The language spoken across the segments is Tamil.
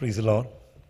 பிரிசிலான்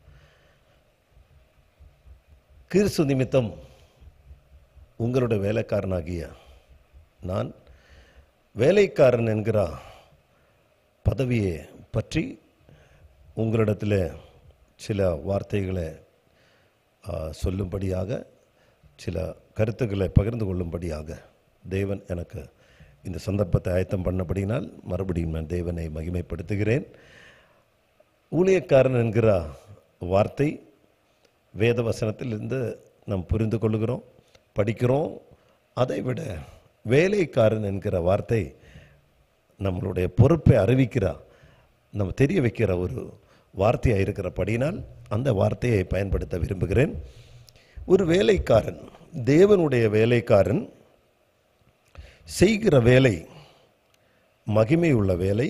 கிறிஸ்து நிமித்தம் உங்களுடைய வேலைக்காரனாகிய நான் வேலைக்காரன் என்கிற பதவியை பற்றி உங்களிடத்தில் சில வார்த்தைகளை ஆ, சொல்லும்படியாக சில கருத்துக்களை பகிர்ந்து கொள்ளும்படியாக தேவன் எனக்கு இந்த சந்தர்ப்பத்தை ஆயத்தம் பண்ணபடியினால் மறுபடியும் நான் தேவனை மகிமைப்படுத்துகிறேன் ஊழியக்காரன் என்கிற வார்த்தை வேத வசனத்திலிருந்து நாம் புரிந்து கொள்கிறோம் படிக்கிறோம் அதை விட வேலைக்காரன் என்கிற வார்த்தை நம்மளுடைய பொறுப்பை அறிவிக்கிற நம்ம தெரிய வைக்கிற ஒரு வார்த்தையாக இருக்கிறபடியினால் அந்த வார்த்தையை பயன்படுத்த விரும்புகிறேன் ஒரு வேலைக்காரன் தேவனுடைய வேலைக்காரன் செய்கிற வேலை மகிமை உள்ள வேலை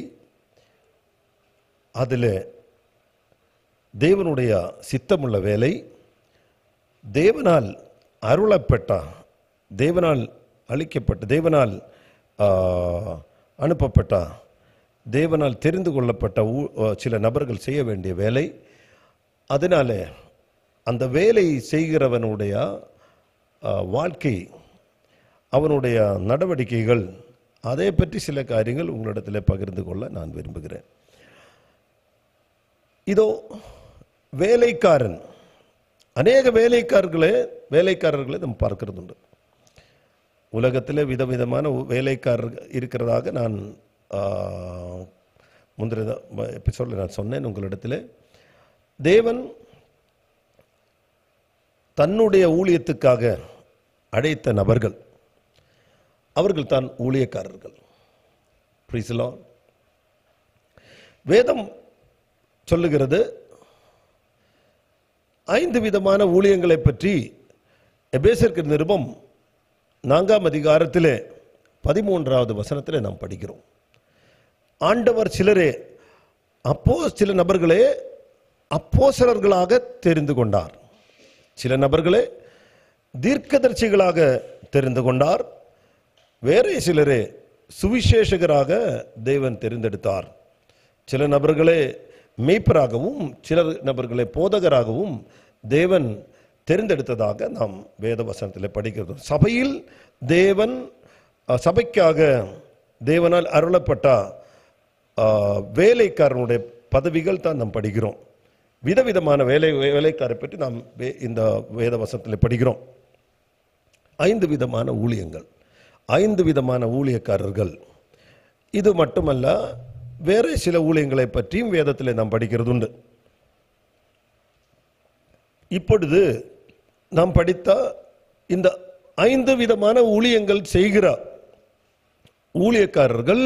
அதில் தேவனுடைய சித்தமுள்ள வேலை தேவனால் அருளப்பட்ட தேவனால் அளிக்கப்பட்ட தேவனால் ஆ, அனுப்பப்பட்ட தேவனால் தெரிந்து கொள்ளப்பட்ட ஊ- ஆ, சில நபர்கள் செய்ய வேண்டிய வேலை அதனால அந்த வேலை செய்கிறவனுடைய ஆ, வாழ்க்கை அவனுடைய நடவடிக்கைகள் அதை பற்றி சில காரியங்கள் உங்களிடத்தில் பகிர்ந்து கொள்ள நான் விரும்புகிறேன் இதோ வேலைக்காரன் அநேக வேலைக்காரர்களே வேலைக்காரர்களை நம்ம பார்க்கிறது உண்டு உலகத்தில் விதவிதமான உ- வேலைக்காரர் இருக்கிறதாக நான் ஆ, முந்திர எபிசோடில் நான் சொன்னேன் உங்களிடத்தில் தேவன் தன்னுடைய ஊழியத்துக்காக அழைத்த நபர்கள் அவர்கள் தான் ஊழியக்காரர்கள் Praise the Lord. வேதம் சொல்லுகிறது ஐந்து விதமான ஊழியங்களை பற்றி எபேசருக்கு நிருபம் நான்காம் அதிகாரத்திலே பதிமூன்றாவது வசனத்திலே நாம் படிக்கிறோம் ஆண்டவர் சிலரே அப்போ சில நபர்களே அப்போசலர்களாக தெரிந்து கொண்டார் சில நபர்களே தீர்க்கதர்சிகளாக தெரிந்து கொண்டார் வேறே சிலரே சுவிசேஷகராக தேவன் தெரிந்தெடுத்தார் சில நபர்களே மெய்ப்பராகவும் சில நபர்களே போதகராகவும் தேவன் தெரிந்தெடுத்ததாக நாம் வேத வசனத்தில் படிக்கிறோம் சபையில் தேவன் அஹ், சபைக்காக தேவனால் அருளப்பட்ட அஹ், வேலைக்காரனுடைய பதவிகள் தான் நாம் படிக்கிறோம் விதவிதமான வேலை வேலைக்காரை பற்றி நாம் வே- இந்த வேத வசனத்தில் படிக்கிறோம் ஐந்து விதமான ஊழியங்கள் ஐந்து விதமான ஊழியக்காரர்கள் இது மட்டுமல்ல வேற சில ஊழியங்களை பற்றியும் வேதத்தில் நாம் படிக்கிறது உண்டு இப்பொழுது நாம் படித்த இந்த ஐந்து விதமான ஊழியங்கள் செய்கிற ஊழியக்காரர்கள்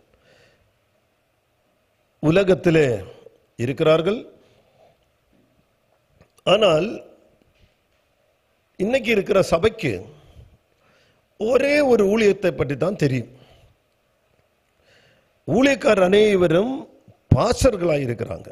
உலகத்திலே இருக்கிறார்கள் ஆனால் இன்னைக்கு இருக்கிற சபைக்கு ஒரே ஒரு ஊழியத்தை பற்றி தான் தெரியும் ஊழியக்காரர் அனைவரும் பாஸ்டர்களாக இருக்கிறாங்க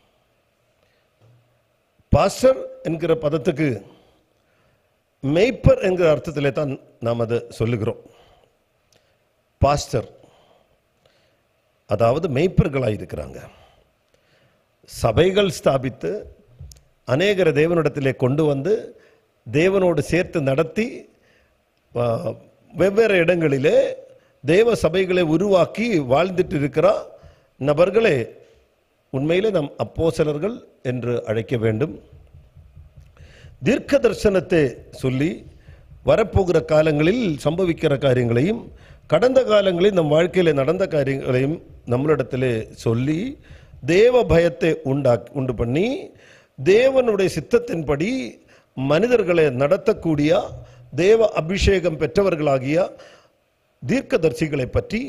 பாஸ்டர் என்கிற பதத்துக்கு மெய்ப்பர் என்கிற அர்த்தத்திலே தான் நாம் அதை சொல்லுகிறோம் பாஸ்டர் அதாவது மெய்ப்பர்களாக இருக்கிறாங்க சபைகள் ஸ்தாபித்து அநேகரை தேவனிடத்திலே கொண்டு வந்து தேவனோடு சேர்த்து நடத்தி ஆ, வெவ்வேறு இடங்களிலே தேவ சபைகளை உருவாக்கி வாழ்ந்துட்டு இருக்கிற நபர்களே உண்மையிலே நம் அப்போசலர்கள் என்று அழைக்க வேண்டும் தீர்க்க தரிசனத்தை சொல்லி வரப்போகிற காலங்களில் சம்பவிக்கிற காரியங்களையும் கடந்த காலங்களில் நம் வாழ்க்கையில் நடந்த காரியங்களையும் நம்மளிடத்திலே சொல்லி தேவ பயத்தை உண்டா உண்டு பண்ணி தேவனுடைய சித்தத்தின்படி மனிதர்களை நடத்தக்கூடிய தேவ அபிஷேகம் பெற்றவர்களாகிய தீர்க்கதரிசிகளை பற்றி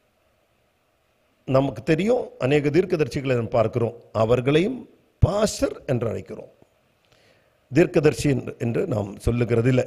நமக்கு தெரியும் அநேக தீர்க்கதரிசிகளை நாம் பார்க்கிறோம் அவர்களையும் பாஸ்டர் என்று அழைக்கிறோம் தீர்க்கதரிசி என்று- என்று நாம் சொல்லுகிறதில்லை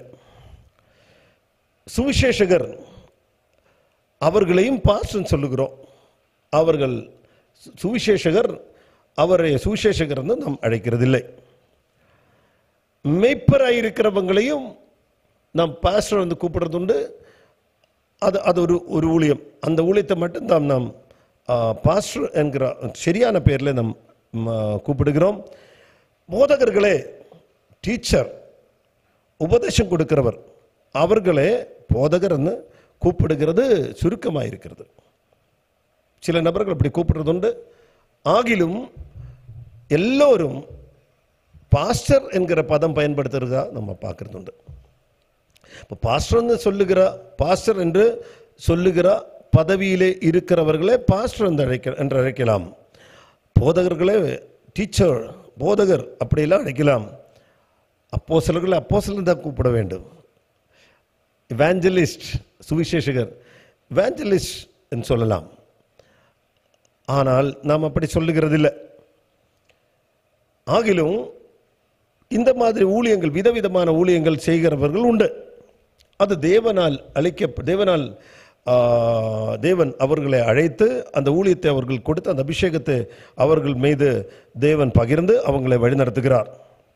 சுவிசேஷகர் அவர்களையும் பாஸ்டர் சொல்லுகிறோம் அவர்கள் சு- சுவிசேஷகர் அவரை சுவிசேஷகர் என்று நாம் அழைக்கிறதில்லை மெய்ப்பராக இருக்கிறவங்களையும் நாம் பாஸ்டர் வந்து கூப்பிடுறது உண்டு அது அது ஒரு ஒரு ஊழியம் அந்த ஊழியத்தை மட்டும் தான் நாம் பாஸ்டர் என்கிற சரியான பேரில் நாம் ம, கூப்பிடுகிறோம் போதகர்களே டீச்சர் உபதேசம் கொடுக்கிறவர் அவர்களே போதகர்னு கூப்பிடுகிறது சுருக்கமாக இருக்கிறது சில நபர்கள் அப்படி கூப்பிடுறது உண்டு ஆகிலும் எல்லோரும் பாஸ்டர் என்கிற பதம் பயன்படுத்துறதா நம்ம பார்க்கறது உண்டு இப்போ பாஸ்டர்னு சொல்லுகிற பாஸ்டர் என்று சொல்லுகிற பதவியிலே இருக்கிறவர்களே பாஸ்டர் என்று அழைக்க என்று அழைக்கலாம் போதகர்களே டீச்சர் போதகர் அப்படியெல்லாம் அழைக்கலாம் அப்போ சிலர்களை அப்போ தான் கூப்பிட வேண்டும் இவாஞ்சலிஸ்ட் சுவிசேஷகர் இவாஞ்சலிஸ்ட் என்று சொல்லலாம் ஆனால் நாம் அப்படி சொல்லுகிறதில்லை ஆகிலும் இந்த மாதிரி ஊழியங்கள் விதவிதமான ஊழியங்கள் செய்கிறவர்கள் உண்டு அது தேவனால் அழைக்க தேவனால் ஆ, தேவன் அவர்களை அழைத்து அந்த ஊழியத்தை அவர்கள் கொடுத்து அந்த அபிஷேகத்தை அவர்கள் மீது தேவன் பகிர்ந்து அவங்களை வழிநடத்துகிறார்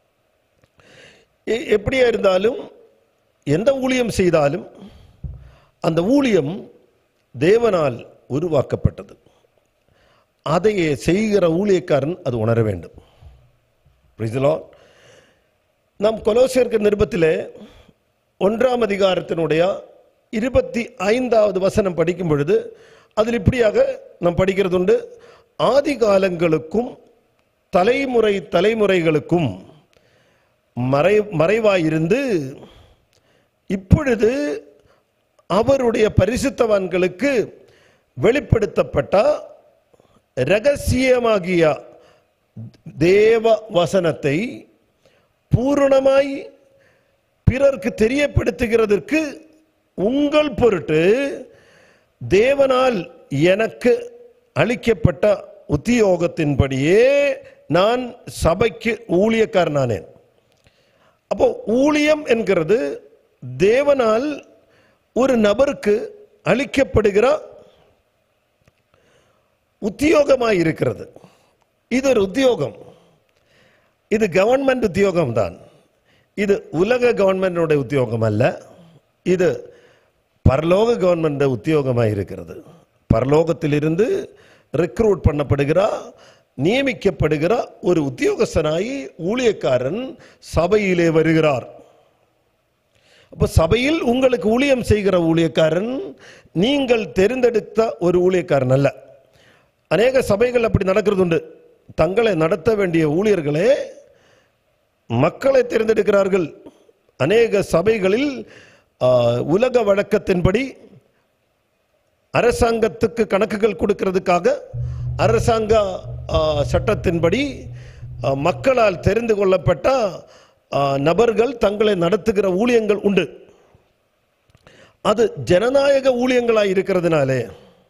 எ- எப்படியா இருந்தாலும் எந்த ஊழியம் செய்தாலும் அந்த ஊழியம் தேவனால் உருவாக்கப்பட்டது அதையே செய்கிற ஊழியக்காரன் அது உணர வேண்டும் Praise the Lord. நாம் கொலோசியர்க்கு நிருபத்திலே ஒன்றாம் அதிகாரத்தினுடைய இருபத்தி ஐந்தாவது வசனம் படிக்கும் பொழுது அதில் இப்படியாக நாம் படிக்கிறது உண்டு ஆதி காலங்களுக்கும் தலைமுறை தலைமுறைகளுக்கும் மறை மறைவாயிருந்து இப்பொழுது அவருடைய பரிசுத்தவான்களுக்கு வெளிப்படுத்தப்பட்ட ரகசியமாகிய தேவ வசனத்தை பூரணமாய் பிறர்க்கு தெரியப்படுத்துகிறதற்கு உங்கள் பொருட்டு தேவனால் எனக்கு அளிக்கப்பட்ட உத்தியோகத்தின்படியே நான் சபைக்கு ஊழியக்காரனானேன் அப்போ ஊழியம் என்கிறது தேவனால் ஒரு நபருக்கு அளிக்கப்படுகிற உத்தியோகமாய் இருக்கிறது இது ஒரு உத்தியோகம் இது கவர்மெண்ட் உத்தியோகம் தான் இது உலக கவர்மெண்டோட உத்தியோகம் அல்ல இது பரலோக கவர்மெண்ட் உத்தியோகமாக இருக்கிறது பரலோகத்திலிருந்து ரெக்ரூட் பண்ணப்படுகிற நியமிக்கப்படுகிற ஒரு உத்தியோகஸ்தனாய் ஊழியக்காரன் சபையிலே வருகிறார் அப்போ சபையில் உங்களுக்கு ஊழியம் செய்கிற ஊழியக்காரன் நீங்கள் தெரிந்தெடுத்த ஒரு ஊழியக்காரன் அல்ல அநேக சபைகள் அப்படி நடக்கிறது உண்டு தங்களை நடத்த வேண்டிய ஊழியர்களே மக்களை தேர்ந்தெடுக்கிறார்கள் அநேக சபைகளில் ஆ, உலக வழக்கத்தின்படி அரசாங்கத்துக்கு கணக்குகள் கொடுக்கிறதுக்காக அரசாங்க ஆ, சட்டத்தின்படி ஆ, மக்களால் தெரிந்து கொள்ளப்பட்ட ஆ, நபர்கள் தங்களை நடத்துகிற ஊழியங்கள் உண்டு அது ஜனநாயக ஊழியங்களாய் இருக்கிறதுனாலே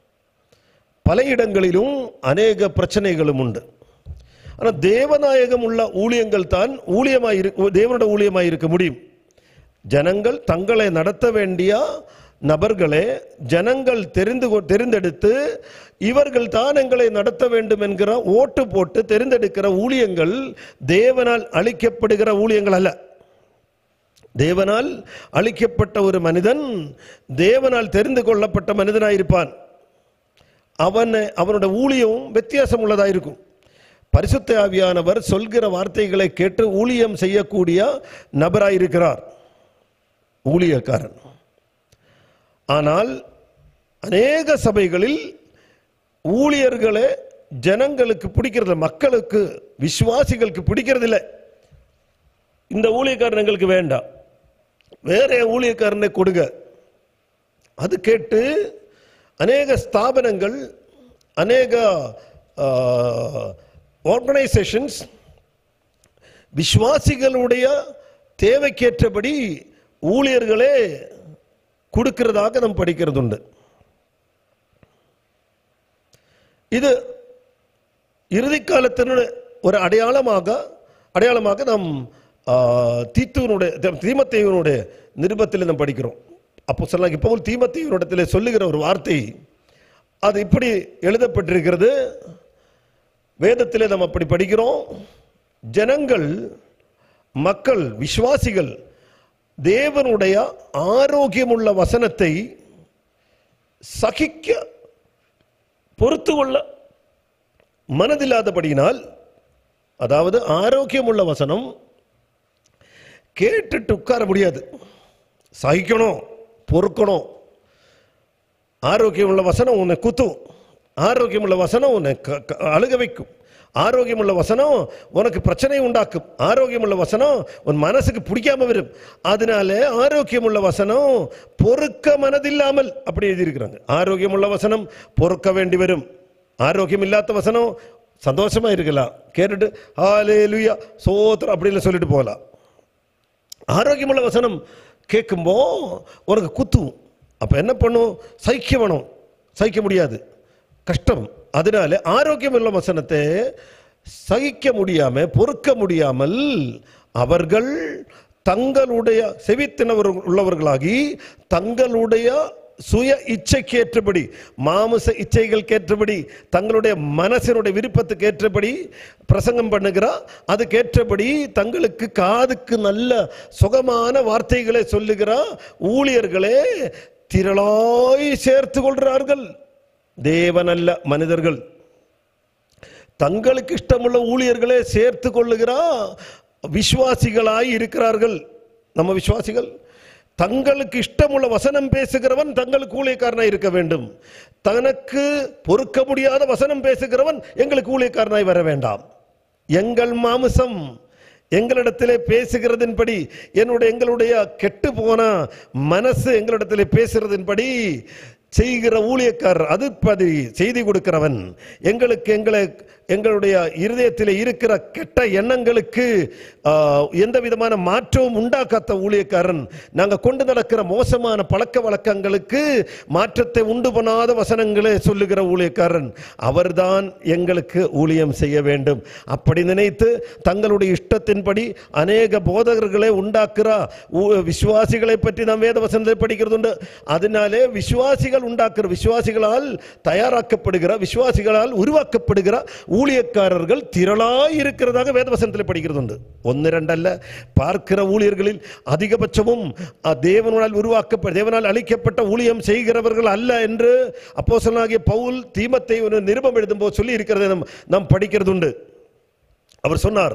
பல இடங்களிலும் அநேக பிரச்சனைகளும் உண்டு ஆனால் தேவநாயகம் உள்ள ஊழியங்கள் தான் ஊழியமாய் இரு தேவனோட ஊழியமாய் இருக்க முடியும் ஜனங்கள் தங்களை நடத்த வேண்டிய நபர்களே ஜனங்கள் தெரிந்து கொ- தெரிந்தெடுத்து இவர்கள் தான் எங்களை நடத்த வேண்டும் என்கிற ஓட்டு போட்டு தெரிந்தெடுக்கிற ஊழியங்கள் தேவனால் அளிக்கப்படுகிற ஊழியங்கள் அல்ல தேவனால் அளிக்கப்பட்ட ஒரு மனிதன் தேவனால் தெரிந்து கொள்ளப்பட்ட மனிதனாயிருப்பான் அவன் அவனோட ஊழியம் வித்தியாசம் உள்ளதாக இருக்கும் பரிசுத்த ஆவியானவர் சொல்கிற வார்த்தைகளை கேட்டு ஊழியம் செய்யக்கூடிய நபராயிருக்கிறார் ஊழியக்காரன் ஆனால் அநேக சபைகளில் ஊழியர்களே ஜனங்களுக்கு பிடிக்கிறது இல்ல, மக்களுக்கு விசுவாசிகளுக்கு பிடிக்கிறதில்லை இந்த ஊழியக்காரன் எங்களுக்கு வேண்டாம் வேற ஊழியக்காரனை கொடுங்க அது கேட்டு அநேக ஸ்தாபனங்கள் அநேக ஆர்கனைசேஷன்ஸ் விசுவாசிகளுடைய தேவைக்கேற்றபடி ஊழியர்களே கொடுக்கிறதாக நாம் படிக்கிறது உண்டு இது இறுதி காலத்தினுடைய ஒரு அடையாளமாக அடையாளமாக நாம் ஆ, தீத்துவனுடைய தீமத்தேவனுடைய நிருபத்தில் நாம் படிக்கிறோம் அப்போ சொல்லலாம் இப்போ தீமத்தேவனிடத்தில் சொல்லுகிற ஒரு வார்த்தை அது இப்படி எழுதப்பட்டிருக்கிறது வேதத்திலே நாம் அப்படி படிக்கிறோம் ஜனங்கள் மக்கள் விசுவாசிகள் தேவனுடைய ஆரோக்கியமுள்ள வசனத்தை சகிக்க பொறுத்து கொள்ள மனதில்லாதபடியினால் அதாவது ஆரோக்கியமுள்ள வசனம் கேட்டுட்டு உட்கார முடியாது சகிக்கணும் பொறுக்கணும் ஆரோக்கியமுள்ள வசனம் உன்னை குத்தும் ஆரோக்கியமுள்ள வசனம் உன்னை க- க- அழுக வைக்கும் ஆரோக்கியமுள்ள வசனம் உனக்கு பிரச்சனை உண்டாக்கும் ஆரோக்கியமுள்ள வசனம் உன் மனசுக்கு பிடிக்காம வரும் அதனால ஆரோக்கியமுள்ள வசனம் பொறுக்க மனதில்லாமல் அப்படி எழுதியிருக்கிறாங்க ஆரோக்கியமுள்ள வசனம் பொறுக்க வேண்டி வரும் ஆரோக்கியம் இல்லாத வசனம் சந்தோஷமா இருக்கலாம் கேட்டுட்டு ஹalleluya சோத்திரம் அப்படின்னு சொல்லிட்டு போகலாம் ஆரோக்கியமுள்ள வசனம் கேட்கும்போ உனக்கு குத்தும் அப்போ என்ன பண்ணும் சகிக்க வேணும் சகிக்க முடியாது கஷ்டம் அதனால ஆரோக்கியமுள்ள வசனத்தை சகிக்க முடியாம பொறுக்க முடியாமல் அவர்கள் தங்களுடைய செவித்தினவர் உள்ளவர்களாகி தங்களுடைய சுய இச்சைக்கேற்றபடி மாமிச இச்சைகளுக்கேற்றபடி தங்களுடைய மனசினுடைய விருப்பத்துக்கு ஏற்றபடி பிரசங்கம் பண்ணுகிறா அதுக்கேற்றபடி தங்களுக்கு காதுக்கு நல்ல சுகமான வார்த்தைகளை சொல்லுகிறா ஊழியர்களே திரளாய் சேர்த்து கொள்கிறார்கள் தேவனல்ல மனிதர்கள் தங்களுக்கு இஷ்டமுள்ள ஊழியர்களே சேர்த்து கொள்ளுகிறா விசுவாசிகளாய் இருக்கிறார்கள் நம்ம விசுவாசிகள் தங்களுக்கு இஷ்டமுள்ள வசனம் பேசுகிறவன் தங்களுக்கு ஊழியக்காரனாய் இருக்க வேண்டும் தனக்கு பொறுக்க முடியாத வசனம் பேசுகிறவன் எங்களுக்கு ஊழியக்காரனாய் வர வேண்டாம் எங்கள் மாமிசம் எங்களிடத்திலே பேசுகிறதின்படி என்னுடைய எங்களுடைய கெட்டு போன மனசு எங்களிடத்திலே பேசுகிறதின்படி செய்கிற ஊழியக்காரர் அதுபதி செய்தி கொடுக்கிறவன் எங்களுக்கு எங்களை எங்களுடைய இருதயத்தில் இருக்கிற கெட்ட எண்ணங்களுக்கு ஆ, எந்த விதமான மாற்றமும் உண்டாக்காத ஊழியக்காரன் நாங்கள் கொண்டு நடக்கிற மோசமான பழக்க வழக்கங்களுக்கு மாற்றத்தை உண்டு பண்ணாத வசனங்களை சொல்லுகிற ஊழியக்காரன் அவர்தான் எங்களுக்கு ஊழியம் செய்ய வேண்டும் அப்படி நினைத்து தங்களுடைய இஷ்டத்தின்படி அநேக போதகர்களை உண்டாக்குற ஊ- விசுவாசிகளை பற்றி நாம் வேத வசனத்தை படிக்கிறதுண்டு அதனாலே விசுவாசிகள் உண்டாக்குற விசுவாசிகளால் தயாராக்கப்படுகிற விசுவாசிகளால் உருவாக்கப்படுகிற ஊழியக்காரர்கள் திரளாய் இருக்கிறதாக வேத வசனத்தில் படிக்கிறது உண்டு ஒன்று ரெண்டல்ல பார்க்கிற ஊழியர்களில் அதிகபட்சமும் அ, தேவனால் உருவாக்கப்பட்ட தேவனால் அளிக்கப்பட்ட ஊழியம் செய்கிறவர்கள் அல்ல என்று அப்போஸ்தலனாகிய பவுல் தீமத்தை ஒரு நிருபம் எழுதும்போது சொல்லி இருக்கிறதை நாம் நாம் படிக்கிறது உண்டு அவர் சொன்னார்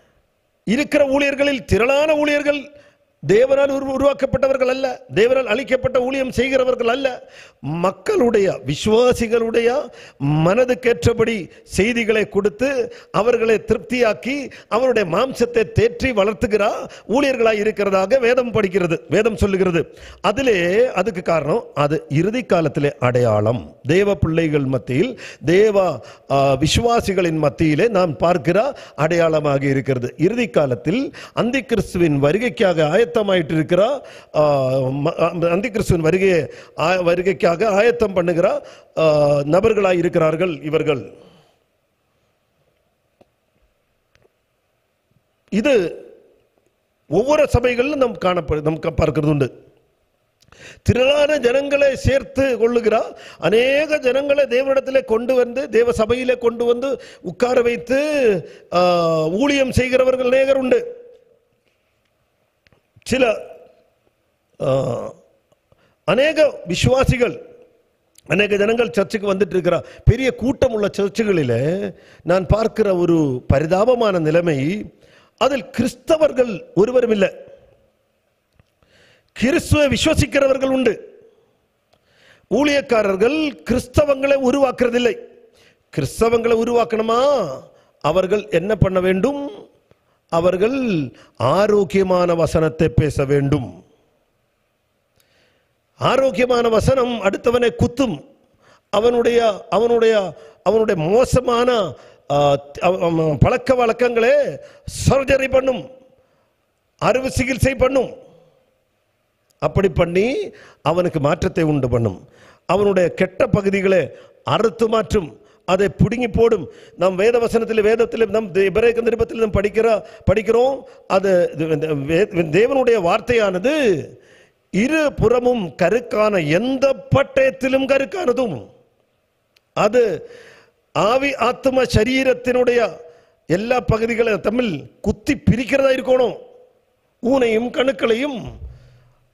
இருக்கிற ஊழியர்களில் திரளான ஊழியர்கள் தேவனால் உரு- உருவாக்கப்பட்டவர்கள் அல்ல தேவனால் அளிக்கப்பட்ட ஊழியம் செய்கிறவர்கள் அல்ல மக்களுடைய விசுவாசிகளுடைய மனதுக்கேற்றபடி செய்திகளை கொடுத்து அவர்களை திருப்தியாக்கி அவருடைய மாம்சத்தை தேற்றி வளர்த்துகிறா ஊழியர்களாய் இருக்கிறதாக வேதம் படிக்கிறது வேதம் சொல்லுகிறது அதிலே அதுக்கு காரணம் அது இறுதி காலத்திலே அடையாளம் தேவ பிள்ளைகள் மத்தியில் தேவ ஆ, விசுவாசிகளின் மத்தியிலே நாம் பார்க்கிற அடையாளமாக இருக்கிறது இறுதி காலத்தில் அந்தி கிறிஸ்துவின் வருகைக்காக ஆயத்தமாயிட்டு இருக்கிற ஆ, ம- அந்தி கிறிஸ்துவின் வருகை ஆ- வருகைக்காக ஆயத்தம் பண்ணுகிற ஆ, நபர்களாய் இருக்கிறார்கள் இவர்கள் இது ஒவ்வொரு சபைகளிலும் நாம் காணப்படு நாம் க- பார்க்கிறது உண்டு திரளான ஜனங்களை சேர்த்து கொள்ளுகிறார் அநேக ஜனங்களை தேவனிடத்திலே கொண்டு வந்து தேவ சபையிலே கொண்டு வந்து உட்கார வைத்து ஆ, ஊழியம் செய்கிறவர்கள் அநேகர் உண்டு சில ஆ, அநேக விசுவாசிகள் அநேக ஜனங்கள் சர்ச்சுக்கு வந்துட்டு இருக்கிற பெரிய கூட்டம் உள்ள சர்ச்சுகளிலே நான் பார்க்கிற ஒரு பரிதாபமான நிலைமை அதில் கிறிஸ்தவர்கள் ஒருவரும் இல்லை கிறிஸ்துவை விசுவசிக்கிறவர்கள் உண்டு ஊழியக்காரர்கள் கிறிஸ்தவங்களை உருவாக்குறதில்லை கிறிஸ்தவங்களை உருவாக்கணுமா அவர்கள் என்ன பண்ண வேண்டும் அவர்கள் ஆரோக்கியமான வசனத்தை பேச வேண்டும் ஆரோக்கியமான வசனம் அடுத்தவனை குத்தும் அவனுடைய அவனுடைய அவனுடைய மோசமான ஆ, அவ- அவ- பழக்க வழக்கங்களே சர்ஜரி பண்ணும் அறுவை சிகிச்சை பண்ணும் அப்படி பண்ணி அவனுக்கு மாற்றத்தை உண்டு பண்ணும் அவனுடைய கெட்ட பகுதிகளை அறுத்து மாற்றும் அதை பிடுங்கி போடும் நம் வேத வசனத்தில் வேதத்தில் நம் இபரேக நிருபத்தில் நாம் படிக்கிற படிக்கிறோம் அது இது இந்த வே- தேவனுடைய வார்த்தையானது இரு புறமும் கருக்கான எந்த பட்டயத்திலும் கருக்கானதும் அது ஆவி ஆத்ம சரீரத்தினுடைய எல்லா பகுதிகளையும் தமிழ் குத்தி பிரிக்கிறதா இருக்கணும் ஊனையும் கணுக்களையும்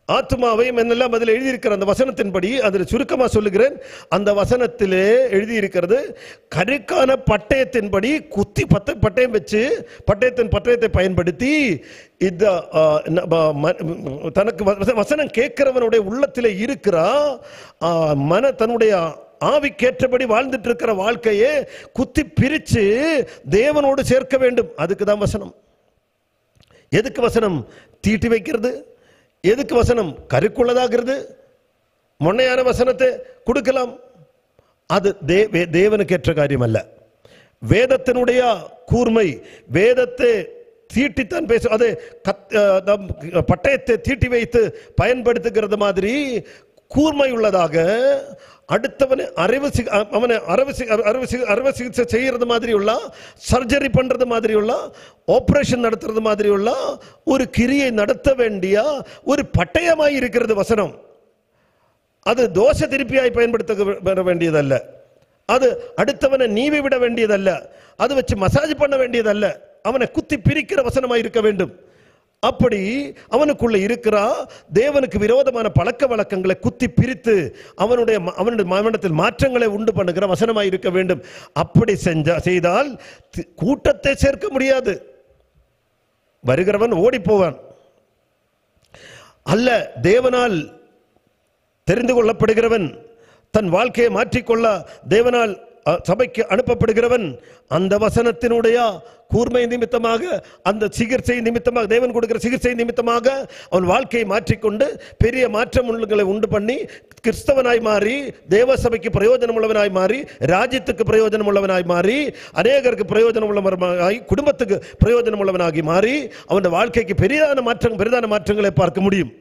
ஆத்மாவையும் என்னெல்லாம் அதில் எழுதியிருக்கிற அந்த வசனத்தின்படி அதில் சுருக்கமாக சொல்லுகிறேன் அந்த வசனத்திலே எழுதியிருக்கிறது கருக்கான பட்டயத்தின்படி குத்தி பத்த பட்டயம் வச்சு பட்டயத்தின் பட்டயத்தை பயன்படுத்தி இந்த ஆ, ந- ப- ம- தனக்கு வச- வசனம் கேட்கிறவனுடைய உள்ளத்தில் இருக்கிற ஆ, மன தன்னுடைய ஆவிக்கேற்றபடி வாழ்ந்துட்டு இருக்கிற வாழ்க்கையை குத்தி பிரிச்சு தேவனோடு சேர்க்க வேண்டும் அதுக்கு தான் வசனம் எதுக்கு வசனம் தீட்டி வைக்கிறது எதுக்கு வசனம் கருக்குள்ளதாகிறது மொன்னையான வசனத்தை கொடுக்கலாம் அது தே- வே- தேவனுக்கேற்ற காரியம் அல்ல வேதத்தினுடைய கூர்மை வேதத்தை தீட்டித்தான் பேச அது கத் அஹ், நம் பட்டயத்தை தீட்டி வைத்து பயன்படுத்துகிறது மாதிரி கூர்மை உள்ளதாக அடுத்தவனை அறிவு சி- அ- அவனை அறுவை சி- அறுவை சி- அறுவை சிகிச்சை செய்யறது மாதிரி உள்ள சர்ஜரி பண்றது மாதிரி உள்ள ஆபரேஷன் நடத்துறது மாதிரி உள்ள ஒரு கிரியை நடத்த வேண்டிய ஒரு பட்டயமாய் இருக்கிறது வசனம் அது தோஷ திருப்பியாய் பயன்படுத்த பெற வேண்டியதல்ல அது அடுத்தவனை நீவி விட வேண்டியதல்ல அது வச்சு மசாஜ் பண்ண வேண்டியதல்ல அவனை குத்தி பிரிக்கிற வசனமாய் இருக்க வேண்டும் அப்படி அவனுக்குள்ள இருக்கிற தேவனுக்கு விரோதமான பழக்க வழக்கங்களை குத்தி பிரித்து அவனுடைய ம- அவனுடைய மனத்தில் மாற்றங்களை உண்டு பண்ணுகிற வசனமாய் இருக்க வேண்டும் அப்படி செஞ்சா செய்தால் தி- கூட்டத்தை சேர்க்க முடியாது வருகிறவன் ஓடி போவான் அல்ல தேவனால் தெரிந்து கொள்ளப்படுகிறவன் தன் வாழ்க்கையை மாற்றிக்கொள்ள தேவனால் அ, சபைக்கு அனுப்பப்படுகிறவன் அந்த வசனத்தினுடைய கூர்மை நிமித்தமாக அந்த சிகிச்சை நிமித்தமாக தேவன் கொடுக்கிற சிகிச்சை நிமித்தமாக அவன் வாழ்க்கையை மாற்றிக்கொண்டு பெரிய மாற்றம் உள்ளங்களை உண்டு பண்ணி கிறிஸ்தவனாய் மாறி தேவ சபைக்கு பிரயோஜனம் உள்ளவனாய் மாறி ராஜ்யத்துக்கு பிரயோஜனம் உள்ளவனாய் மாறி அநேகருக்கு பிரயோஜனம் உள்ளவனாய் குடும்பத்துக்கு பிரயோஜனம் உள்ளவனாகி மாறி அவன் வாழ்க்கைக்கு பெரிதான மாற்றம் பெரிதான மாற்றங்களை பார்க்க முடியும்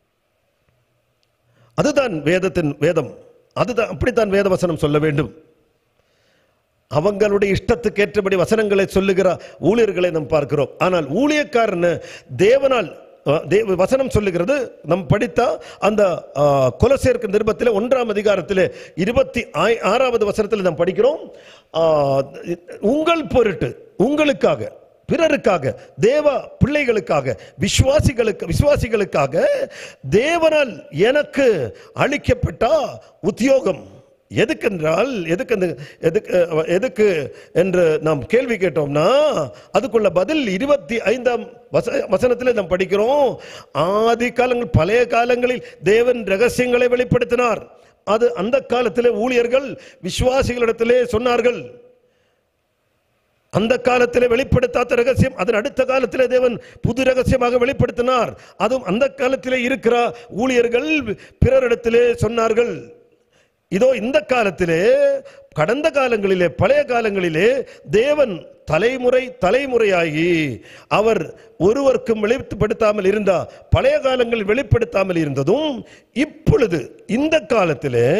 அதுதான் வேதத்தின் வேதம் அதுதான் அப்படித்தான் வேத வசனம் சொல்ல வேண்டும் அவங்களுடைய இஷ்டத்துக்கு ஏற்றபடி வசனங்களை சொல்லுகிற ஊழியர்களை நாம் பார்க்கிறோம் ஆனால் ஊழியக்காரன் தேவனால் அஹ், தேவ வசனம் சொல்லுகிறது நம் படித்த அந்த அஹ், கொலசேர்க்கு நிருபத்தில் ஒன்றாம் அதிகாரத்தில் இருபத்தி ஆய்- ஆறாவது வசனத்தில் நாம் படிக்கிறோம் அஹ், உங்கள் பொருட்டு உங்களுக்காக பிறருக்காக தேவ பிள்ளைகளுக்காக விசுவாசிகளுக்கு விசுவாசிகளுக்காக தேவனால் எனக்கு அளிக்கப்பட்ட உத்தியோகம் எதுக்கென்றால் எதுக்கு அந்த எதுக்கு அஹ், எதுக்கு என்று நாம் கேள்வி கேட்டோம்னா அதுக்குள்ள பதில் இருபத்தி ஐந்தாம் வச வசனத்தில் நாம் படிக்கிறோம் ஆதி காலங்கள் பழைய காலங்களில் தேவன் ரகசியங்களை வெளிப்படுத்தினார் அது அந்த காலத்திலே ஊழியர்கள் விசுவாசிகளிடத்திலே சொன்னார்கள் அந்த காலத்திலே வெளிப்படுத்தாத ரகசியம் அதன் அடுத்த காலத்திலே தேவன் புது ரகசியமாக வெளிப்படுத்தினார் அதுவும் அந்த காலத்திலே இருக்கிற ஊழியர்கள் பிறரிடத்திலே சொன்னார்கள் இதோ இந்த காலத்திலே கடந்த காலங்களிலே பழைய காலங்களிலே தேவன் தலைமுறை தலைமுறையாகி அவர் ஒருவருக்கும் வெளிப்படுத்தாமல் இருந்தா பழைய காலங்களில் வெளிப்படுத்தாமல் இருந்ததும் இப்பொழுது இந்த காலத்திலே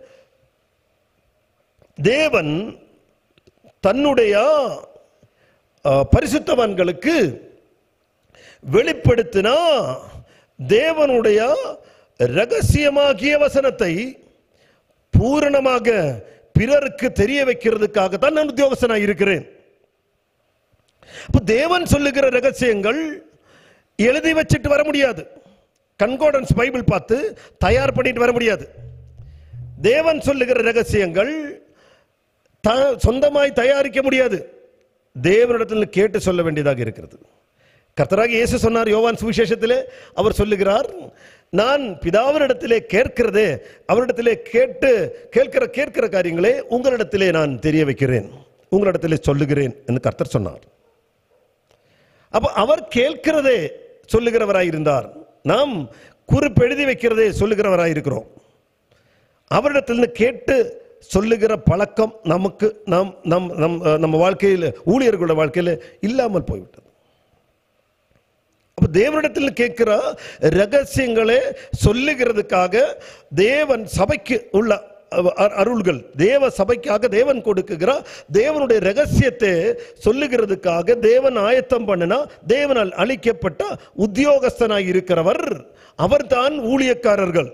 தேவன் தன்னுடைய அஹ், பரிசுத்தவான்களுக்கு வெளிப்படுத்தினா தேவனுடைய ரகசியமாகிய வசனத்தை பூரணமாக பிறருக்கு தெரிய வைக்கிறதுக்காக தான் நான் உத்தியோகஸ்தனாக இருக்கிறேன் அப்ப தேவன் சொல்லுகிற ரகசியங்கள் எழுதி வச்சுட்டு வர முடியாது கன்கோடன்ஸ் பைபிள் பார்த்து தயார் பண்ணிட்டு வர முடியாது தேவன் சொல்லுகிற ரகசியங்கள் த- சொந்தமாய் தயாரிக்க முடியாது தேவனிடத்தில் கேட்டு சொல்ல வேண்டியதாக இருக்கிறது கர்த்தராக இயேசு சொன்னார் யோவான் சுவிசேஷத்திலே அவர் சொல்லுகிறார் நான் பிதாவினிடத்திலே கேட்கிறதே அவரிடத்திலே கேட்டு கேட்கிற கேட்கிற காரியங்களே உங்களிடத்திலே நான் தெரிய வைக்கிறேன் உங்களிடத்திலே சொல்லுகிறேன் என்று கர்த்தர் சொன்னார் அப்ப அவர் கேட்கிறதே சொல்லுகிறவராய் இருந்தார் நாம் குறிப்பெழுதி வைக்கிறதே சொல்லுகிறவராய் இருக்கிறோம் அவரிடத்திலிருந்து கேட்டு சொல்லுகிற பழக்கம் நமக்கு நம் நம் நம் அஹ், நம்ம வாழ்க்கையில் ஊழியர்களோட வாழ்க்கையில் இல்லாமல் போய்விட்டது அப்ப தேவனிடத்தில் கேட்கிற ரகசியங்களை சொல்லுகிறதுக்காக தேவன் சபைக்கு உள்ள அ- அ- அருள்கள் தேவ சபைக்காக தேவன் கொடுக்குகிற தேவனுடைய ரகசியத்தை சொல்லுகிறதுக்காக தேவன் ஆயத்தம் பண்ணினா தேவனால் அளிக்கப்பட்ட உத்தியோகஸ்தனாய் இருக்கிறவர் அவர்தான் ஊழியக்காரர்கள்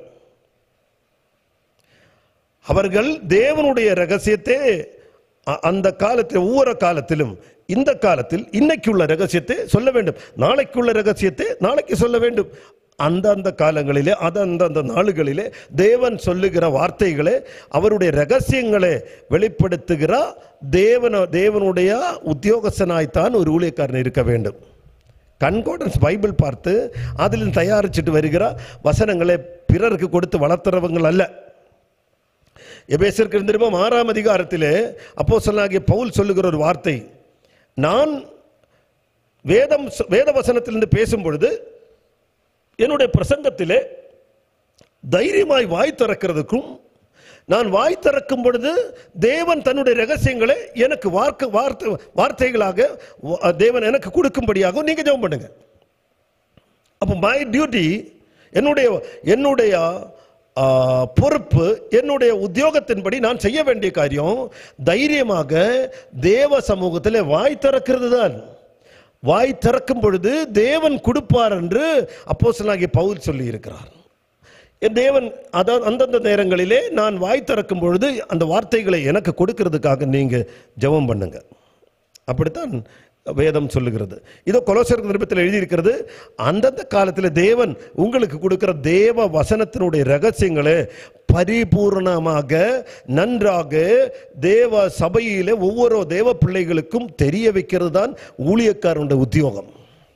அவர்கள் தேவனுடைய ரகசியத்தை அ- அந்த காலத்தில் ஒவ்வொரு காலத்திலும் இந்த காலத்தில் இன்னைக்கு உள்ள ரகசியத்தை சொல்ல வேண்டும் நாளைக்கு உள்ள ரகசியத்தை நாளைக்கு சொல்ல வேண்டும் அந்தந்த காலங்களிலே அந்தந்த நாளுகளிலே தேவன் சொல்லுகிற வார்த்தைகளே அவருடைய ரகசியங்களை வெளிப்படுத்துகிற தேவன தேவனுடைய உத்தியோகஸ்தனாய்த்தான் ஒரு ஊழியக்காரன் இருக்க வேண்டும் கன்கோடன்ஸ் பைபிள் பார்த்து அதில் தயாரிச்சுட்டு வருகிற வசனங்களை பிறருக்கு கொடுத்து வளர்த்துறவங்கள் அல்ல எபேசிற்கு திரும்ப ஆறாம் அதிகாரத்திலே அப்போ சொல்லாகிய பவுல் சொல்லுகிற ஒரு வார்த்தை நான் வேதம் வேத வசனத்திலிருந்து பேசும் பொழுது என்னுடைய பிரசங்கத்திலே தைரியமாய் வாய் திறக்கிறதுக்கும் நான் வாய் திறக்கும் பொழுது தேவன் தன்னுடைய ரகசியங்களை எனக்கு வார்க்க வார்த்தை வார்த்தைகளாக வ- தேவன் எனக்கு கொடுக்கும்படியாக நீங்க ஜெபம் பண்ணுங்க அப்போ மை டியூட்டி என்னுடைய என்னுடைய ஆ, பொறுப்பு என்னுடைய உத்தியோகத்தின்படி நான் செய்ய வேண்டிய காரியம் தைரியமாக தேவ சமூகத்தில் வாய் திறக்கிறது தான் வாய் திறக்கும் பொழுது தேவன் கொடுப்பார் என்று அப்போஸ்தலனாகிய பவுல் சொல்லி இருக்கிறார் என் தேவன் அதாவது அந்தந்த நேரங்களிலே நான் வாய் திறக்கும் பொழுது அந்த வார்த்தைகளை எனக்கு கொடுக்கிறதுக்காக நீங்க ஜெபம் பண்ணுங்க அப்படித்தான் வேதம் சொல்லுகிறது இதோ கொலோசர் நிருபத்தில் எழுதியிருக்கிறது அந்தந்த காலத்தில் தேவன் உங்களுக்கு கொடுக்கிற தேவ வசனத்தினுடைய ரகசியங்களை பரிபூர்ணமாக நன்றாக தேவ சபையிலே ஒவ்வொரு தேவ பிள்ளைகளுக்கும் தெரிய வைக்கிறது தான் ஊழியக்காரனுடைய உத்தியோகம்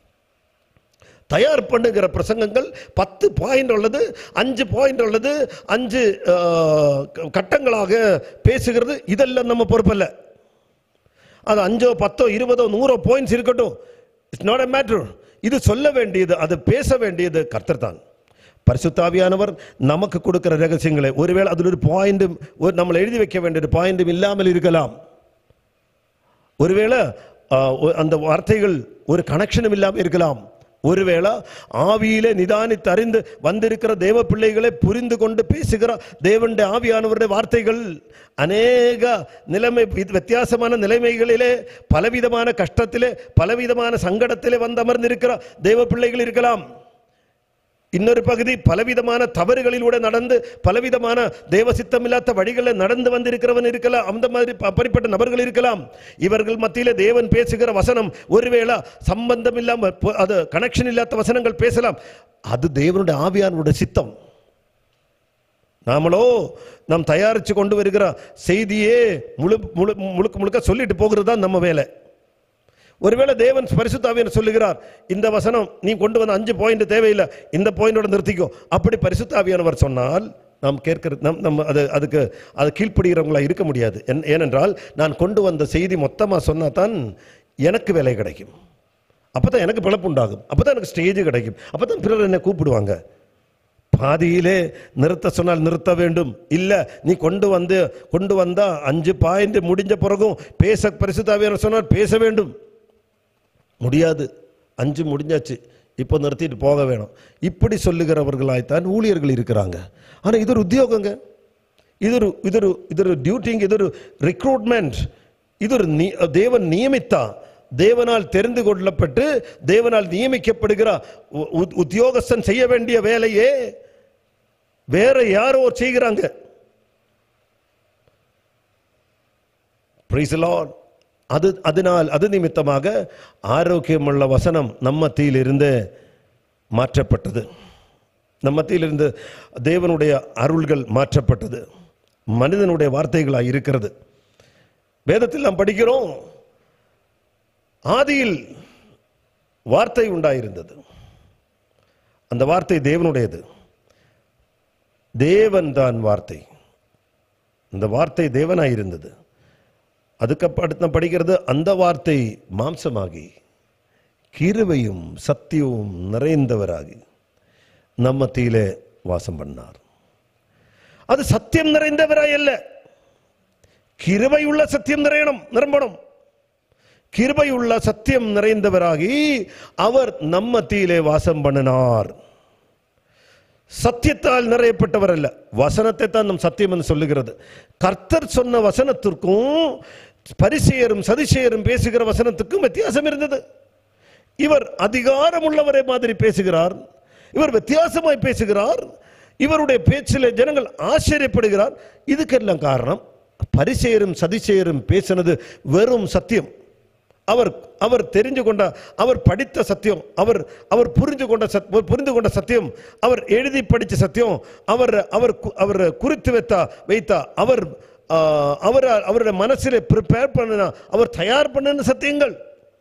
தயார் பண்ணுகிற பிரசங்கங்கள் பத்து பாயிண்ட் உள்ளது அஞ்சு பாயிண்ட் உள்ளது அஞ்சு ஆஹ், கட்டங்களாக பேசுகிறது இதெல்லாம் நம்ம பொறுப்பல்ல அது அஞ்சோ பத்தோ இருபதோ நூறோ பாயிண்ட்ஸ் இருக்கட்டும் இட்ஸ் நாட் a மேட்டர் இது சொல்ல வேண்டியது அது பேச வேண்டியது கர்த்தர் தான் பரிசுத்தாவியானவர் நமக்கு கொடுக்கிற ரகசியங்களை ஒருவேளை அதில் ஒரு பாயிண்ட்டும் ஒரு நம்மளை எழுதி வைக்க வேண்டிய ஒரு பாயிண்ட்டும் இல்லாமல் இருக்கலாம் ஒருவேளை ஆ, ஒ- அந்த வார்த்தைகள் ஒரு கனெக்ஷனும் இல்லாமல் இருக்கலாம் ஒருவேளை ஆவியிலே நிதானித்து அறிந்து வந்திருக்கிற தேவ பிள்ளைகளை புரிந்து கொண்டு பேசுகிற தேவனுடைய ஆவியானவருடைய வார்த்தைகள் அநேக நிலைமை வித்- வித்தியாசமான நிலைமைகளிலே பலவிதமான கஷ்டத்திலே பலவிதமான சங்கடத்திலே வந்து அமர்ந்திருக்கிற தேவ பிள்ளைகள் இருக்கலாம் இன்னொரு பகுதி பலவிதமான தவறுகளிலூടെ நடந்து பலவிதமான தேவ சித்தமில்லாத வழிகளில் நடந்து வந்திருக்கிறவன் இருக்கலாம் அந்த மாதிரி ப- அப்படிப்பட்ட நபர்கள் இருக்கலாம் இவர்கள் மத்தியில தேவன் பேசுகிற வசனம் ஒருவேளை சம்பந்தம் இல்லாம பொ- அது கனெக்ஷன் இல்லாத வசனங்கள் பேசலாம் அது தேவனுடைய ஆவியானுடைய சித்தம் நாமளோ நாம் தயாரித்து கொண்டு வருகிற செய்தியே முழு முழு முழுக்க முழுக்க சொல்லிட்டு போகிறது தான் நம்ம வேலை ஒருவேளை தேவன் பரிசுத்தாவியன் சொல்லுகிறார் இந்த வசனம் நீ கொண்டு வந்த அஞ்சு பாயிண்ட் தேவையில்லை இந்த பாயிண்டோட நிறுத்திக்கோ அப்படி பரிசுத்தாவியானவர் சொன்னால் நாம் கேட்கிற நம் நம்ம அது அதுக்கு அது கீழ்ப்படுகிறவங்களா இருக்க முடியாது ஏன்- ஏனென்றால் நான் கொண்டு வந்த செய்தி மொத்தமாக சொன்னா தான் எனக்கு வேலை கிடைக்கும் அப்போ தான் எனக்கு பிழப்பு உண்டாகும் அப்போ தான் எனக்கு ஸ்டேஜ் கிடைக்கும் அப்போ தான் பிறர் என்னை கூப்பிடுவாங்க பாதியிலே நிறுத்த சொன்னால் நிறுத்த வேண்டும் இல்ல நீ கொண்டு வந்து கொண்டு வந்தா அஞ்சு பாயிண்ட் முடிஞ்ச பிறகும் பேச பரிசுத்தாவியான சொன்னால் பேச வேண்டும் முடியாது அஞ்சு முடிஞ்சாச்சு இப்போ நிறுத்திட்டு போக வேணும் இப்படி சொல்லுகிறவர்களாய்த்தான் ஊழியர்கள் இருக்கிறாங்க ஆனா இது ஒரு உத்தியோகங்க இது ஒரு இது ஒரு இது ஒரு டியூட்டிங் இது ஒரு ரெக்ரூட்மெண்ட் இது ஒரு நி- தேவன் நியமித்தா தேவனால் தெரிந்து கொள்ளப்பட்டு தேவனால் நியமிக்கப்படுகிற உ- உ- உத்தியோகஸ்தன் செய்ய வேண்டிய வேலையே வேற யாரோ செய்கிறாங்க Praise the Lord. அது அதனால் அது நிமித்தமாக ஆரோக்கியமுள்ள வசனம் நம்ம மத்தியிலிருந்து மாற்றப்பட்டது நம்ம மத்தியிலிருந்து தேவனுடைய அருள்கள் மாற்றப்பட்டது மனிதனுடைய வார்த்தைகளாக இருக்கிறது வேதத்தில் நாம் படிக்கிறோம் ஆதியில் வார்த்தை உண்டாயிருந்தது அந்த வார்த்தை தேவனுடையது தேவன் தான் வார்த்தை இந்த வார்த்தை தேவனாயிருந்தது அதுக்கு அடுத்து நான் படிக்கிறது அந்த வார்த்தை மாம்சமாகி கிருபையும் சத்தியமும் நிறைந்தவராகி நம்ம மத்தியிலே வாசம் பண்ணார் அது சத்தியம் நிறைந்தவராய் அல்ல கிருபையுள்ள சத்தியம் நிறையணும் நிரம்பணும் கிருபையுள்ள சத்தியம் நிறைந்தவராகி அவர் நம் மத்தியிலே வாசம் பண்ணினார் சத்தியத்தால் நிறையப்பட்டவர் அல்ல வசனத்தை தான் நம் சத்தியம் என்று சொல்லுகிறது கர்த்தர் சொன்ன வசனத்திற்கும் பரிசெயரும் சதிசெயரும் பேசுகிற வசனத்துக்கும் வித்தியாசம் இருந்தது இவர் அதிகாரம் உள்ளவரை மாதிரி பேசுகிறார் இவர் வித்தியாசமாய் பேசுகிறார் இவருடைய பேச்சில் ஜனங்கள் ஆச்சரியப்படுகிறார் இதுக்கெல்லாம் காரணம் பரிசெயரும் சதிசெயரும் பேசினது வெறும் சத்தியம் அவர் அவர் தெரிஞ்சு கொண்ட அவர் படித்த சத்தியம் அவர் அவர் புரிஞ்சு கொண்ட சத் புரிந்து கொண்ட சத்தியம் அவர் எழுதி படித்த சத்தியம் அவர் அவர் கு- அவர் குறித்து வைத்தா வைத்தா அவர் ஆ, அவர் அவருடைய மனசில் ப்ரிப்பேர் பண்ணினா அவர் தயார் பண்ணின சத்தியங்கள்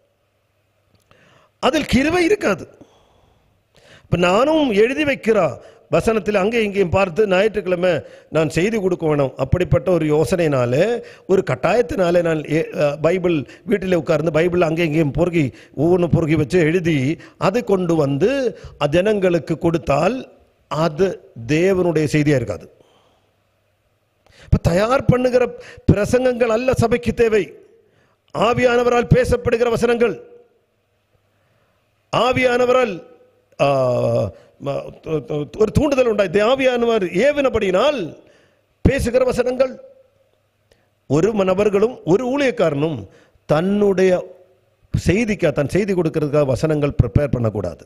அதில் கிருவை இருக்காது இப்போ நானும் எழுதி வைக்கிறா வசனத்தில் அங்கே இங்கேயும் பார்த்து ஞாயிற்றுக்கிழமை நான் செய்தி கொடுக்க வேணும் அப்படிப்பட்ட ஒரு யோசனையினாலே ஒரு கட்டாயத்தினாலே நான் ஏ- அஹ், பைபிள் வீட்டில் உட்கார்ந்து பைபிள் அங்கே இங்கேயும் பொறுக்கி ஒவ்வொன்று பொறுக்கி வச்சு எழுதி அது கொண்டு வந்து அ- ஜனங்களுக்கு கொடுத்தால் அது தேவனுடைய செய்தியாக இருக்காது இப்போ தயார் பண்ணுகிற பிரசங்கங்கள் அல்ல சபைக்கு தேவை ஆவியானவரால் பேசப்படுகிற வசனங்கள் ஆவியானவரால் ஆ, ம- து- து- ஒரு தூண்டுதல் உண்டாய் ஆவியானவர் ஏவினபடியினால் பேசுகிற வசனங்கள் ஒரு நபர்களும் ஒரு ஊழியக்காரனும் தன்னுடைய செய்திக்கா தன் செய்தி கொடுக்கறதுக்காக வசனங்கள் ப்ரிப்பேர் பண்ணக்கூடாது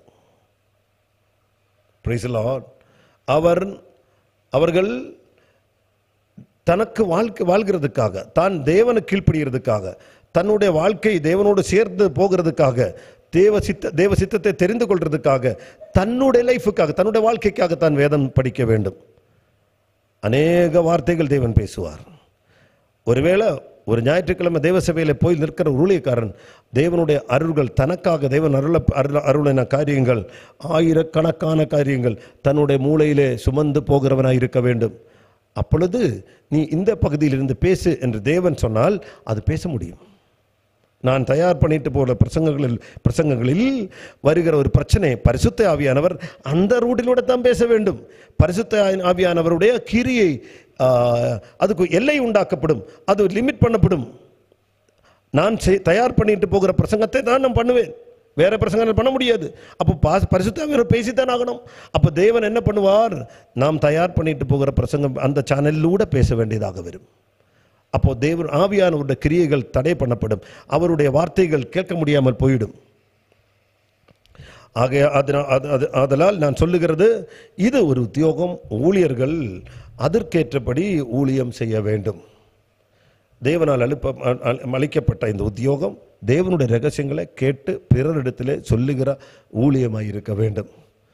Praise the Lord. அவர் அவர்கள் தனக்கு வாழ்க்கை வாழ்கிறதுக்காக தான் தேவனுக்கு கீழ்ப்படுகிறதுக்காக தன்னுடைய வாழ்க்கை தேவனோடு சேர்ந்து போகிறதுக்காக தேவ சித்த தேவ சித்தத்தை தெரிந்து கொள்றதுக்காக தன்னுடைய லைஃபுக்காக தன்னுடைய வாழ்க்கைக்காக தான் வேதம் படிக்க வேண்டும் அநேக வார்த்தைகள் தேவன் பேசுவார் ஒருவேளை ஒரு ஞாயிற்றுக்கிழமை தேவ சபையில் போய் நிற்கிற ஒரு ஊழியக்காரன் தேவனுடைய அருள்கள் தனக்காக தேவன் அருள அருள அருளின காரியங்கள் ஆயிரக்கணக்கான காரியங்கள் தன்னுடைய மூளையிலே சுமந்து போகிறவனாய் இருக்க வேண்டும் அப்பொழுது நீ இந்த பகுதியிலிருந்து பேசு என்று தேவன் சொன்னால் அது பேச முடியும் நான் தயார் பண்ணிட்டு போகிற பிரசங்கங்களில் பிரசங்கங்களில் வருகிற ஒரு பிரச்சனை பரிசுத்த ஆவியானவர் அந்த ரூட்டிலூட தான் பேச வேண்டும் பரிசுத்த ஆவி- ஆவியானவருடைய கிரியை ஆ, அதுக்கு எல்லை உண்டாக்கப்படும் அது லிமிட் பண்ணப்படும் நான் செய்- தயார் பண்ணிட்டு போகிற பிரசங்கத்தை தான் நான் பண்ணுவேன் வேற பிரசங்கங்கள் பண்ண முடியாது அப்போ பாஸ் பரிசுத்தாவியர் பேசித்தான் ஆகணும் அப்போ தேவன் என்ன பண்ணுவார் நாம் தயார் பண்ணிட்டு போகிற பிரசங்கம் அந்த சேனலிலூட பேச வேண்டியதாக வரும் அப்போ தேவன் ஆவியானவருடைய கிரியைகள் தடை பண்ணப்படும் அவருடைய வார்த்தைகள் கேட்க முடியாமல் போயிடும் ஆகைய அதனால் அது அது ஆதலால் நான் சொல்லுகிறது இது ஒரு உத்தியோகம் ஊழியர்கள் அதற்கேற்றபடி ஊழியம் செய்ய வேண்டும் தேவனால் அழுப்ப அ- அ- அளிக்கப்பட்ட இந்த உத்தியோகம் தேவனுடைய ரகசியங்களை கேட்டு பிறரிடத்திலே சொல்லுகிற ஊழியமாய் இருக்க வேண்டும்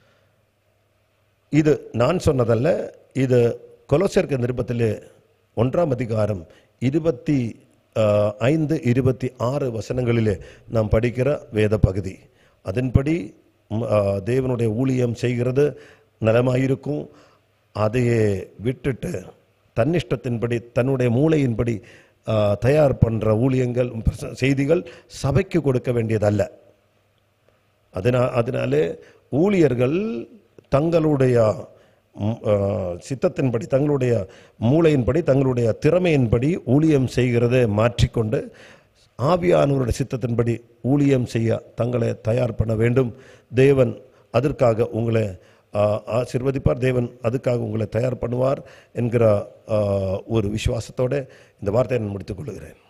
இது நான் சொன்னதல்ல இது கொலோசியர்க்கு நிருபத்திலே ஒன்றாம் அதிகாரம் இருபத்தி ஆஹ், ஐந்து இருபத்தி ஆறு வசனங்களிலே நாம் படிக்கிற வேத பகுதி அதன்படி ம், ஆஹ், தேவனுடைய ஊழியம் செய்கிறது நலமாயிருக்கும் அதையே விட்டுட்டு தன்னிஷ்டத்தின்படி தன்னுடைய மூளையின்படி ஆஹ், தயார் பண்ணுற ஊழியங்கள் பிரச- செய்திகள் சபைக்கு கொடுக்க வேண்டியதல்ல அதனா அதனாலே ஊழியர்கள் தங்களுடைய ம், ஆ, சித்தத்தின்படி தங்களுடைய மூளையின்படி தங்களுடைய திறமையின்படி ஊழியம் செய்கிறதை மாற்றிக்கொண்டு ஆவியானவருடைய சித்தத்தின்படி ஊழியம் செய்ய தங்களை தயார் பண்ண வேண்டும் தேவன் அதற்காக உங்களை ஆ, ஆசீர்வதிப்பார் தேவன் அதுக்காக உங்களை தயார் பண்ணுவார் என்கிற ஆ, ஒரு விசுவாசத்தோடு இந்த வார்த்தையை நான் முடித்துக் கொள்கிறேன்